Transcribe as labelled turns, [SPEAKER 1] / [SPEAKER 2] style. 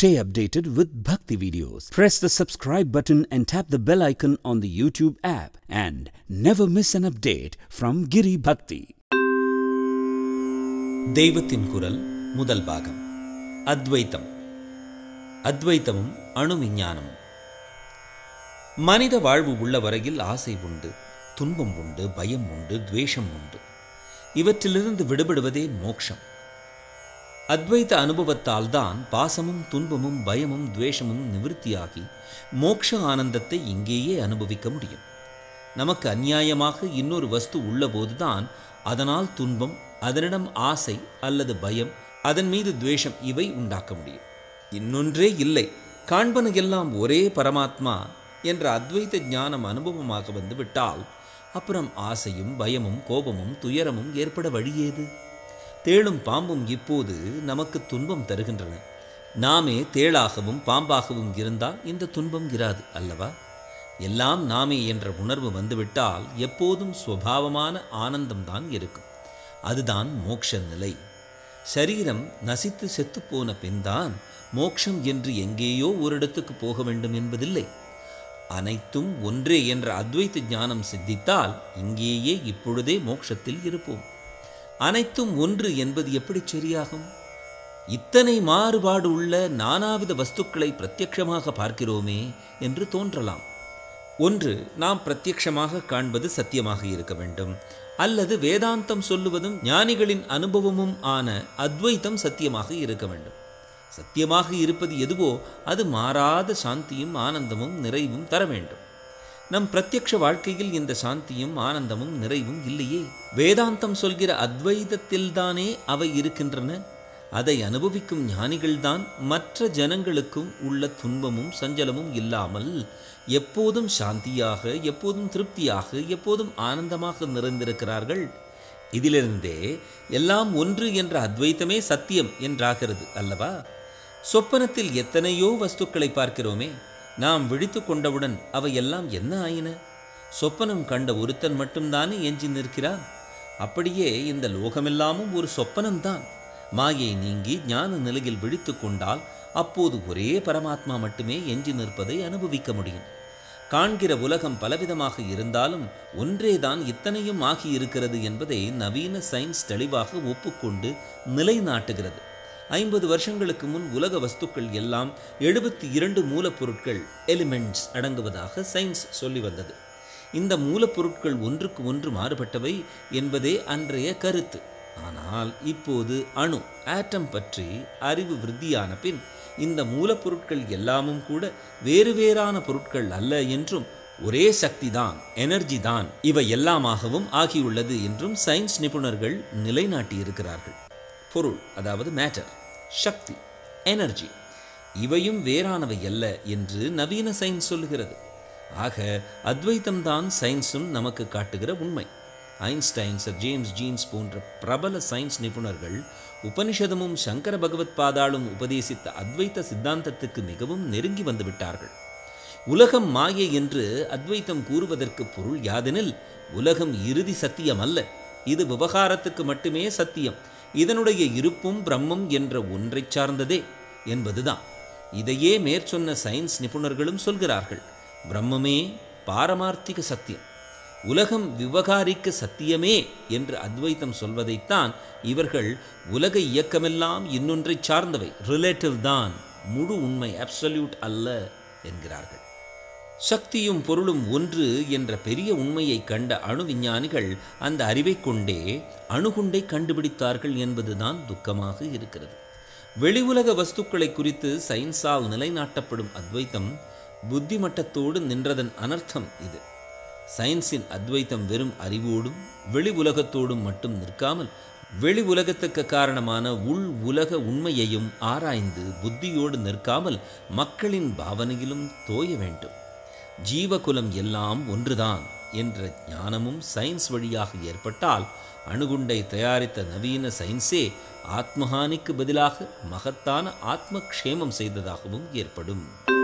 [SPEAKER 1] Stay updated with Bhakti videos. Press the subscribe button and tap the bell icon on the YouTube app and never miss an update from Giri Bhakti.
[SPEAKER 2] தெய்வத்தின் குரல் முதல் பாகம் அத்வைத்தம் அத்வைத்தமும் அணு விஞ்ஞானமும் மனித வாழ்வு உள்ள வரையில் ஆசை உண்டு துன்பம் உண்டு பயம் உண்டு துவேஷம் உண்டு இவற்றிலிருந்து விடுபடுவதே மோட்சம் அத்வைத்த அனுபவத்தால் தான் பாசமும் துன்பமும் பயமும் துவேஷமும் நிவிருத்தியாகி மோட்ச ஆனந்தத்தை இங்கேயே அனுபவிக்க முடியும் நமக்கு அந்நியாயமாக இன்னொரு வஸ்து உள்ளபோதுதான் அதனால் துன்பம் அதனிடம் ஆசை அல்லது பயம் அதன் மீது துவேஷம் இவை உண்டாக்க முடியும் இன்னொன்றே இல்லை காண்பன எல்லாம் ஒரே பரமாத்மா என்ற அத்வைத ஞானம் அனுபவமாக வந்து விட்டால் அப்புறம் ஆசையும் பயமும் கோபமும் துயரமும் ஏற்பட வழியேது தேளும் பாம்பும் இப்போது நமக்கு துன்பம் தருகின்றன நாமே தேளாகவும் பாம்பாகவும் இருந்தால் இந்த துன்பம் இராது அல்லவா எல்லாம் நாமே என்ற உணர்வு வந்துவிட்டால் எப்போதும் சுவாவமான ஆனந்தம்தான் இருக்கும் அதுதான் மோட்ச நிலை சரீரம் நசித்து செத்துப்போன பின்தான் மோட்சம் என்று எங்கேயோ ஒரு இடத்துக்கு போக வேண்டும் என்பதில்லை அனைத்தும் ஒன்றே என்ற அத்வைத்த ஞானம் சித்தித்தால் இங்கேயே இப்பொழுதே மோட்சத்தில் இருப்போம் அனைத்தும் ஒன்று என்பது எப்படி சரியாகும் இத்தனை மாறுபாடு உள்ள நானாவித வஸ்துக்களை பிரத்யட்சமாக பார்க்கிறோமே என்று தோன்றலாம் ஒன்று நாம் பிரத்யட்சமாக காண்பது சத்தியமாக இருக்க வேண்டும் அல்லது வேதாந்தம் சொல்லுவதும் ஞானிகளின் அனுபவமும் ஆன அத்வைத்தம் சத்தியமாக இருக்க வேண்டும் சத்தியமாக இருப்பது எதுவோ அது மாறாத சாந்தியும் ஆனந்தமும் நிறைவும் தர வேண்டும் நம் பிரத்யக்ஷ வாழ்க்கையில் இந்த சாந்தியும் ஆனந்தமும் நிறைவும் இல்லையே வேதாந்தம் சொல்கிற அத்வைதத்தில்தானே அவை இருக்கின்றன அதை அனுபவிக்கும் ஞானிகள்தான் மற்ற ஜனங்களுக்கும் உள்ள துன்பமும் சஞ்சலமும் இல்லாமல் எப்போதும் சாந்தியாக எப்போதும் திருப்தியாக எப்போதும் ஆனந்தமாக நிறைந்திருக்கிறார்கள் இதிலிருந்தே எல்லாம் ஒன்று என்ற அத்வைத்தமே சத்தியம் என்றாகிறது அல்லவா சொப்பனத்தில் எத்தனையோ வஸ்துக்களை பார்க்கிறோமே நாம் விழித்து கொண்டவுடன் அவையெல்லாம் என்ன ஆயின சொப்பனம் கண்ட ஒருத்தன் மட்டும்தானே எஞ்சி நிற்கிறான் அப்படியே இந்த லோகமெல்லாமும் ஒரு சொப்பனம்தான் மாயை நீங்கி ஞான நிலையில் விழித்து கொண்டால் அப்போது ஒரே பரமாத்மா மட்டுமே எஞ்சி நிற்பதை அனுபவிக்க முடியும் காண்கிற உலகம் பலவிதமாக இருந்தாலும் ஒன்றேதான் இத்தனையும் ஆகியிருக்கிறது என்பதை நவீன சயின்ஸ் தெளிவாக ஒப்புக்கொண்டு நிலைநாட்டுகிறது ஐம்பது வருஷங்களுக்கு முன் உலக வஸ்துக்கள் எல்லாம் எழுபத்தி இரண்டு மூலப்பொருட்கள் எலிமெண்ட்ஸ் அடங்குவதாக சயின்ஸ் சொல்லி வந்தது இந்த மூலப்பொருட்கள் ஒன்றுக்கு ஒன்று மாறுபட்டவை என்பதே அன்றைய கருத்து ஆனால் இப்போது அணு ஆட்டம் பற்றி அறிவு விருத்தியான பின் இந்த மூலப்பொருட்கள் எல்லாமும் கூட வேறு வேறான பொருட்கள் அல்ல என்றும் ஒரே சக்தி தான் எனர்ஜி தான் இவை எல்லாமாகவும் ஆகியுள்ளது என்றும் சயின்ஸ் நிபுணர்கள் நிலைநாட்டியிருக்கிறார்கள் பொருள் அதாவது மேட்டர் சக்தி எனர்ஜி இவையும் வேறானவை அல்ல என்று நவீன சயின்ஸ் சொல்லுகிறது ஆக அத்வைத்தம்தான் சயின்ஸும் நமக்கு காட்டுகிற உண்மை ஐன்ஸ்டைன் சர் ஜேம்ஸ் ஜீன்ஸ் போன்ற பிரபல சயின்ஸ் நிபுணர்கள் உபனிஷதமும் சங்கர பகவத் பாதாளும் உபதேசித்த அத்வைத்த சித்தாந்தத்துக்கு மிகவும் நெருங்கி வந்து விட்டார்கள் உலகம் மாயை என்று அத்வைத்தம் கூறுவதற்கு பொருள் யாதெனில் உலகம் இறுதி சத்தியம் அல்ல இது விவகாரத்துக்கு மட்டுமே சத்தியம் இதனுடைய இருப்பும் பிரம்மம் என்ற ஒன்றைச் சார்ந்ததே என்பதுதான் இதையே மேற்சொன்ன சயின்ஸ் நிபுணர்களும் சொல்கிறார்கள் பிரம்மமே பாரமார்த்திக சத்தியம் உலகம் விவகாரிக்க சத்தியமே என்று அத்வைத்தம் சொல்வதைத்தான் இவர்கள் உலக இயக்கமெல்லாம் இன்னொன்றை சார்ந்தவை ரிலேட்டிவ் தான் முழு உண்மை அப்சல்யூட் அல்ல என்கிறார்கள் சக்தியும் பொருளும் ஒன்று என்ற பெரிய உண்மையை கண்ட அணு விஞ்ஞானிகள் அந்த அறிவை கொண்டே அணுகுண்டை கண்டுபிடித்தார்கள் என்பதுதான் துக்கமாக இருக்கிறது வெளி உலக வஸ்துக்களை குறித்து சயின்ஸால் நிலைநாட்டப்படும் அத்வைத்தம் புத்திமட்டத்தோடு நின்றதன் அனர்த்தம் இது சயின்ஸின் அத்வைத்தம் வெறும் அறிவோடும் வெளி உலகத்தோடும் மட்டும் நிற்காமல் வெளி உலகத்துக்கு காரணமான உள் உலக உண்மையையும் ஆராய்ந்து புத்தியோடு நிற்காமல் மக்களின் பாவனையிலும் தோய வேண்டும் ஜீவகுலம் எல்லாம் ஒன்றுதான் என்ற ஞானமும் சயின்ஸ் வழியாக ஏற்பட்டால் அணுகுண்டை தயாரித்த நவீன சயின்ஸே ஆத்மஹானிக்கு பதிலாக மகத்தான ஆத்ம க்ஷேமம் செய்ததாகவும் ஏற்படும்